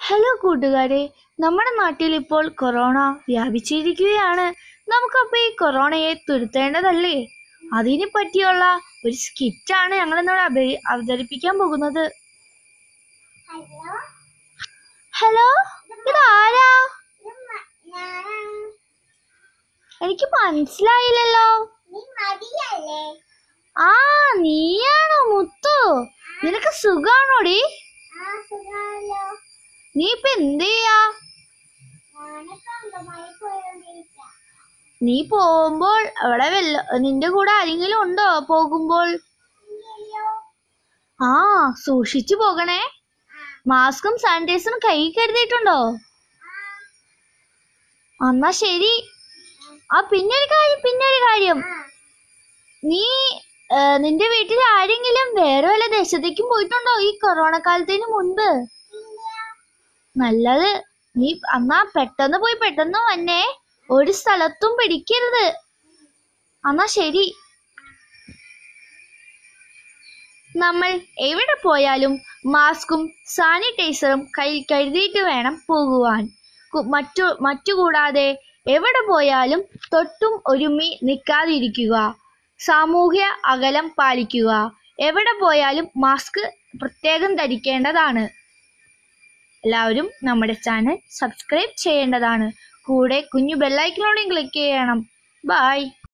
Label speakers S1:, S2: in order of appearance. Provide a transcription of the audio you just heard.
S1: hello കൂട്ടുകാരെ നമ്മുടെ നാട്ടിൽ ഇപ്പോൾ കൊറോണ വ്യാപിച്ചിരിക്കുകയാണ് നമുക്കപ്പോൾ ഈ കൊറോണയെ തുരുത്തേണ്ടതല്ലേ അതിനെ പറ്റിയുള്ള ഒരു സ്കിറ്റാണ് ഞങ്ങൾ ഇന്നിവിടെ അഭി- അവതരിപ്പിക്കാൻ പോകുന്നത്
S2: ഹലോ
S1: ഹലോ ഇതാരാ
S2: ഇത് മ- ഞാനാണ്
S1: എനിക്ക് മനസ്സിലായില്ലല്ലോ
S2: നീ മതിയല്ലേ
S1: ആ നീയാണോ മുത്തു നിനക്ക് സുഖാണോടി
S2: ആ സുഖമല്ലോ
S1: നീ ഇപ്പൊ എന്ത് ചെയ്യാ
S2: ഞാനിപ്പോ അങ്കമായി പോയോണ്ടിരിക്കാം
S1: നീ പോകുമ്പോൾ അവിടെ വല്ല നിന്റെ കൂടെ ആരെങ്കിലും ഉണ്ടോ പോകുമ്പോൾ
S2: ഇല്ലല്ലോ
S1: ആ സൂക്ഷിച്ചു പോകണേ മാസ്കും സാനിറ്റൈസറും കൈ കരുതിയിട്ടുണ്ടോ എന്നാ ശരി ആ പിന്നൊരു കാര്യം പിന്നൊരു കാര്യം
S2: ആ
S1: നീ ഏ, നിന്റെ വീട്ടിൽ ആരെങ്കിലും വേറെ വല്ല ദേശത്തേക്കും പോയിട്ടുണ്ടോ ഈ കൊറോണ കാലത്തിന് മുൻപ്
S2: ഇല്ല
S1: നല്ലത് നീ എന്നാ പെട്ടെന്ന് പോയി പെട്ടെന്ന് വന്നേ ഒരു സ്ഥലത്തും പിടിക്കരുത് എന്നാ ശരി നമ്മൾ എവിടെ പോയാലും മാസ്കും സാനിറ്റൈസറും കയ്യിൽ കരുതിയിട്ട് വേണം പോകുവാൻ കു- മറ്റു മറ്റുകൂടാതെ എവിടെ പോയാലും തൊട്ടും ഒരുമി നിൽക്കാതിരിക്കുക സാമൂഹ്യ അകലം പാലിക്കുക എവിടെ പോയാലും മാസ്ക് പ്രത്യേകം ധരിക്കേണ്ടതാണ് എല്ലാവരും നമ്മുടെ ചാനൽ സബ്സ്ക്രൈബ് ചെയ്യേണ്ടതാണ് കൂടെ കുഞ്ഞു ബെല്ലൈക്കനോടും ക്ലിക്ക് ചെയ്യണം ബൈ